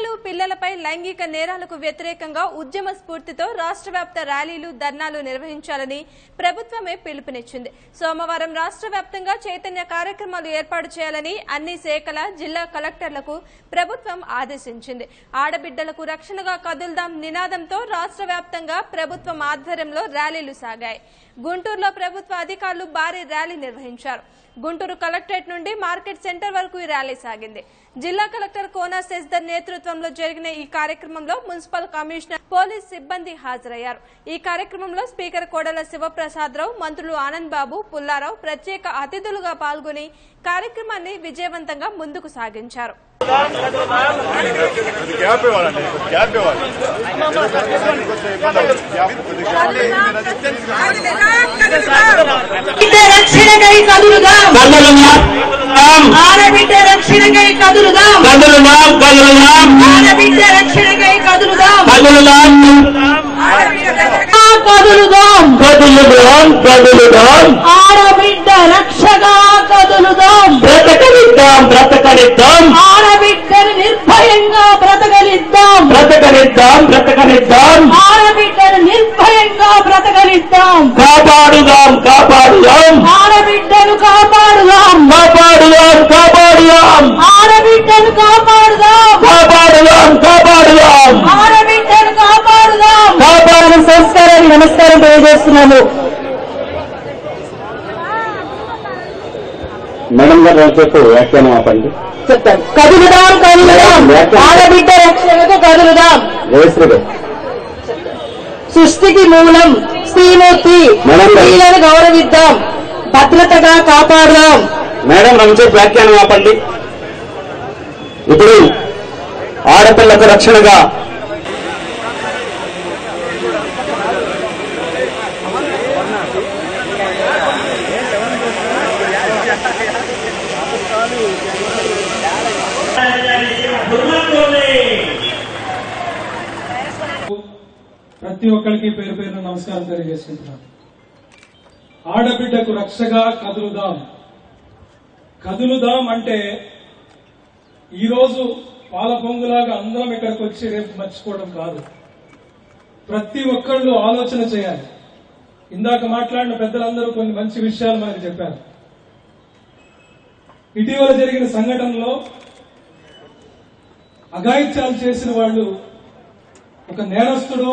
మహిళలు పిల్లలపై లైంగిక నేరాలకు వ్యతిరేకంగా ఉద్యమ స్ఫూర్తితో రాష్ట్ర వ్యాప్త ర్యాలీలు ధర్నాలు నిర్వహించాలని ప్రభుత్వమే పిలుపునిచ్చింది సోమవారం రాష్ట్ర వ్యాప్తంగా చైతన్య కార్యక్రమాలు ఏర్పాటు చేయాలని అన్ని శాఖల జిల్లా కలెక్టర్లకు ప్రభుత్వం ఆదేశించింది ఆడబిడ్డలకు రక్షణగా కదుల్దాం నినాదంతో రాష్ట్ర వ్యాప్తంగా ప్రభుత్వం ఆధ్వర్యంలో ర్యాలీలు సాగాయి గుంటూరులో ప్రభుత్వ అధికారులు భారీ ర్యాలీ నిర్వహించారు గుంటూరు కలెక్టరేట్ నుండి మార్కెట్ సెంటర్ వరకు ఈ ర్యాలీ సాగింది జిల్లా కలెక్టర్ కోనా శశిధర్ నేతృత్వంలో జరిగిన ఈ కార్యక్రమంలో మున్సిపల్ కమిషనర్ పోలీస్ సిబ్బంది హాజరయ్యారు ఈ కార్యక్రమంలో స్పీకర్ కోడెల శివప్రసాదరావు మంత్రులు ఆనంద్ బాబు పుల్లారావు ప్రత్యేక అతిథులుగా పాల్గొని కార్యక్రమాన్ని విజయవంతంగా ముందుకు సాగించారు గ్యాప్ ఇవ్వాలండి గ్యాప్ ఇవ్వాలి కొంచెం ఇబ్బంది అవుతుంది గ్యాప్ కొద్దిగా బిడ్డ రక్షణకై కదులుదాం ఆడబిడ్డ రక్షణకై కదులుదాం ఆడబిడ్డ రక్షణకై కదులుదాం ఆ కదులుదాం ఆడబిడ్డ రక్షగా కదులుదాం బ్రతకనిద్దాం బ్రతకనిద్దాం ఆడబిడ్డను నిర్భయంగా బ్రతకలిద్దాం బ్రతకనిద్దాం బ్రతకనిద్దాం ఆడబిడ్డను నిర్భయంగా బ్రతకలిద్దాం కాపాడుదాం కాపాడుదాం ఆడబిడ్డను కాపాడుదాం కాపాడుదాం కాపాడుదాం ఆడబిడ్డను కాపాడుదాం కాపాడుదాం కాపాడుదాం ఆడబిడ్డను కాపాడుదాం కాపాడిన సంస్కారానికి నమస్కారం తెలియజేస్తున్నాము మేడం గారు చెప్పు వ్యాఖ్యానం ఆపండి చెప్తాను కదులుదాం కదులుదాం ఆడబిడ్డ రక్షణకు కదులుదాం జయశ్రీ గారు సృష్టికి మూలం శ్రీమూర్తి మేడం గారు. స్త్రీలను గౌరవిద్దాం భద్రతగా కాపాడుదాం మేడం రంజన్ వ్యాఖ్యానం ఆపండి ఇప్పుడు ఆడపిల్లకు రక్షణగా ప్రతి ఒక్కరికి పేరు పేరున నమస్కారం తెలియజేసుకుంటున్నాను ఆడబిడ్డకు రక్షగా కదులుదాం కదులుదాం అంటే ఈరోజు పాల పొంగులాగా అందరం ఇక్కడికి వచ్చి రేపు మర్చిపోవడం కాదు ప్రతి ఒక్కళ్ళు ఆలోచన చేయాలి ఇందాక మాట్లాడిన పెద్దలందరూ కొన్ని మంచి విషయాలు మనకి చెప్పారు ఇటీవల జరిగిన సంఘటనలో అఘాయిత్యాలు చేసిన వాళ్ళు ఒక నేరస్తుడో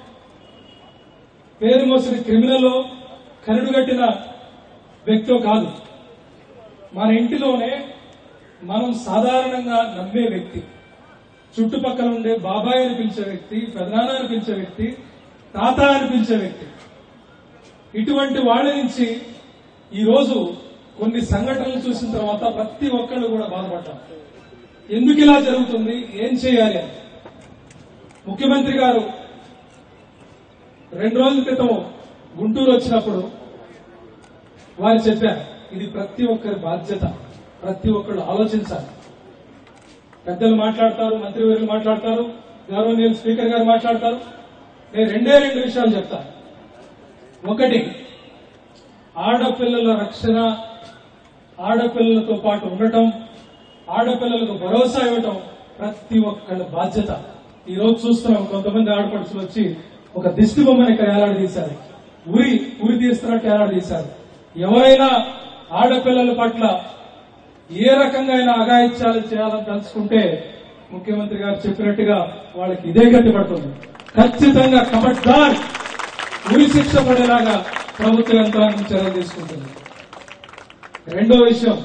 పేరు మోసిన క్రిమినల్ కరుడుగట్టిన వ్యక్తో కాదు మన ఇంటిలోనే మనం సాధారణంగా నమ్మే వ్యక్తి చుట్టుపక్కల ఉండే బాబాయ్ అని పిలిచే వ్యక్తి పెదనాన్న అని పిలిచే వ్యక్తి తాత అని పిలిచే వ్యక్తి ఇటువంటి వాళ్ళ నుంచి ఈరోజు కొన్ని సంఘటనలు చూసిన తర్వాత ప్రతి ఒక్కళ్ళు కూడా బాధపడ్డాం ఎందుకు ఇలా జరుగుతుంది ఏం చేయాలి అని ముఖ్యమంత్రి గారు రెండు రోజుల క్రితం గుంటూరు వచ్చినప్పుడు వారు చెప్పారు ఇది ప్రతి ఒక్కరి బాధ్యత ప్రతి ఒక్కరు ఆలోచించాలి పెద్దలు మాట్లాడతారు మంత్రివర్యులు మాట్లాడతారు గౌరవనీయులు స్పీకర్ గారు మాట్లాడతారు నేను రెండే రెండు విషయాలు చెప్తాను ఒకటి ఆడపిల్లల రక్షణ ఆడపిల్లలతో పాటు ఉండటం ఆడపిల్లలకు భరోసా ఇవ్వటం ప్రతి ఒక్కళ్ళ బాధ్యత ఈ రోజు చూస్తున్నాం కొంతమంది ఆడపడుచులు వచ్చి ఒక దిష్టి బొమ్మని ఇక్కడ ఏలాడదీశారు ఉరి ఉరి తీస్తున్నట్టు ఏలాడదీశారు ఎవరైనా ఆడపిల్లల పట్ల ఏ రకంగా అయినా అఘాయిత్యాలు చేయాలని తలుచుకుంటే ముఖ్యమంత్రి గారు చెప్పినట్టుగా వాళ్ళకి ఇదే గట్టి పడుతుంది ఖచ్చితంగా కబడ్దార్ ఉరి శిక్ష పడేలాగా ప్రభుత్వ యంత్రాంగం చర్యలు తీసుకుంటుంది రెండో విషయం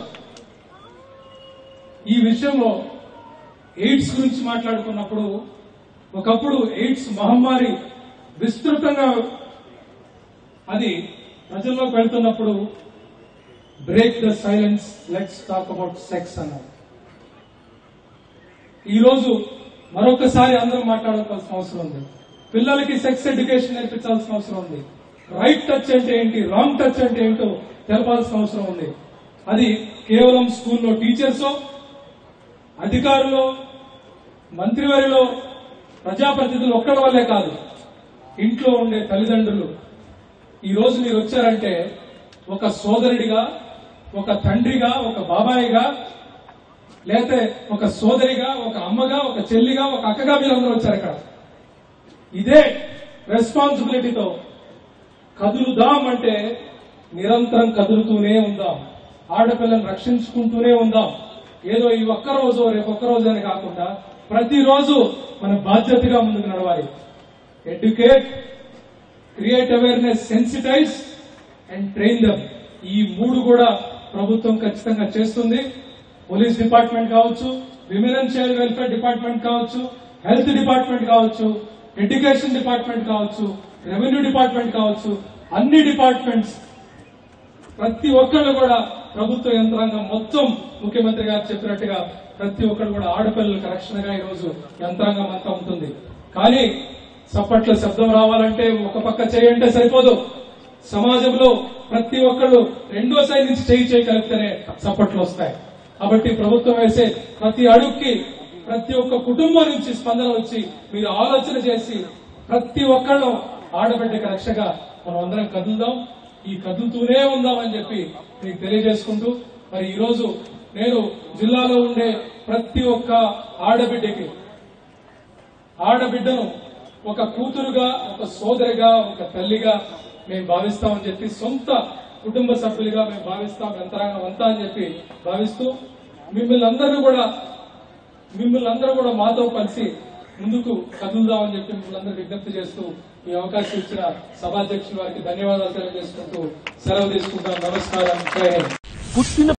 ఈ విషయంలో ఎయిడ్స్ గురించి మాట్లాడుకున్నప్పుడు ఒకప్పుడు ఎయిడ్స్ మహమ్మారి విస్తృతంగా అది ప్రజల్లోకి వెళ్తున్నప్పుడు break the silence let's talk about sex అన్నారు ఈరోజు మరొకసారి అందరం మాట్లాడాల్సిన అవసరం ఉంది పిల్లలకి సెక్స్ ఎడ్యుకేషన్ నేర్పించాల్సిన అవసరం ఉంది రైట్ టచ్ అంటే ఏంటి రాంగ్ టచ్ అంటే ఏంటో తెలపాల్సిన అవసరం ఉంది అది కేవలం స్కూల్లో టీచర్సో అధికారులు మంత్రివారిలో ప్రజాప్రతినిధులు ఒక్కడి వల్లే కాదు ఇంట్లో ఉండే తల్లిదండ్రులు ఈ రోజు మీరు వచ్చారంటే ఒక సోదరుడిగా ఒక తండ్రిగా ఒక బాబాయిగా లేకపోతే ఒక సోదరిగా ఒక అమ్మగా ఒక చెల్లిగా ఒక అక్కగా మీరందరూ వచ్చారు ఇక్కడ ఇదే రెస్పాన్సిబిలిటీతో కదులుదాం అంటే నిరంతరం కదులుతూనే ఉందాం ఆడపిల్లని రక్షించుకుంటూనే ఉందాం ఏదో ఈ ఒక్క రోజు రేపు ఒక్క రోజు అని కాకుండా ప్రతిరోజు మన బాధ్యతగా ముందుకు నడవాలి educate create awareness sensitise and train them ఈ మూడు కూడా ప్రభుత్వం ఖచ్చితంగా చేస్తుంది పోలీస్ డిపార్ట్మెంట్ కావచ్చు women and child welfare department కావచ్చు హెల్త్ డిపార్ట్మెంట్ కావచ్చు ఎడ్యుకేషన్ డిపార్ట్మెంట్ కావచ్చు రెవెన్యూ డిపార్ట్మెంట్ కావచ్చు అన్ని డిపార్ట్మెంట్స్ ప్రతి ఒక్కళ్ళు కూడా ప్రభుత్వ యంత్రాంగం మొత్తం ముఖ్యమంత్రి గారు చెప్పినట్టుగా ప్రతి ఒక్కరు కూడా ఆడపిల్లలకు రక్షణగా ఈ రోజు యంత్రాంగం అంతా ఉంటుంది కానీ చప్పట్ల శబ్దం రావాలంటే ఒక పక్క చేయంటే సరిపోదు సమాజంలో ప్రతి ఒక్కళ్ళు రెండో సైడ్ నుంచి చేయి చేయి కలిపితేనే చప్పట్లు వస్తాయి కాబట్టి ప్రభుత్వం వేసే ప్రతి అడుగుకి ప్రతి ఒక్క కుటుంబం నుంచి స్పందన వచ్చి మీరు ఆలోచన చేసి ప్రతి ఒక్కళ్ళు ఆడబిడ్డకి రక్షగా మనం అందరం కదులుదాం ఈ కదులుతూనే ఉందామని చెప్పి మీకు తెలియజేసుకుంటూ మరి ఈ రోజు నేను జిల్లాలో ఉండే ప్రతి ఒక్క ఆడబిడ్డకి ఆడబిడ్డను ఒక కూతురుగా ఒక సోదరిగా ఒక తల్లిగా మేము భావిస్తామని చెప్పి సొంత కుటుంబ సభ్యులుగా మేము భావిస్తాం యంత్రాంగం అంతా అని చెప్పి భావిస్తూ మిమ్మల్ని అందరూ కూడా మిమ్మల్ని అందరూ కూడా మాతో కలిసి ముందుకు కదులుదామని చెప్పి మిమ్మల్ని అందరూ విజ్ఞప్తి చేస్తూ ఈ అవకాశం ఇచ్చిన సభాధ్యక్షుల వారికి ధన్యవాదాలు తెలియజేసుకుంటూ సెలవు తీసుకుంటాం నమస్కారం జై హింద్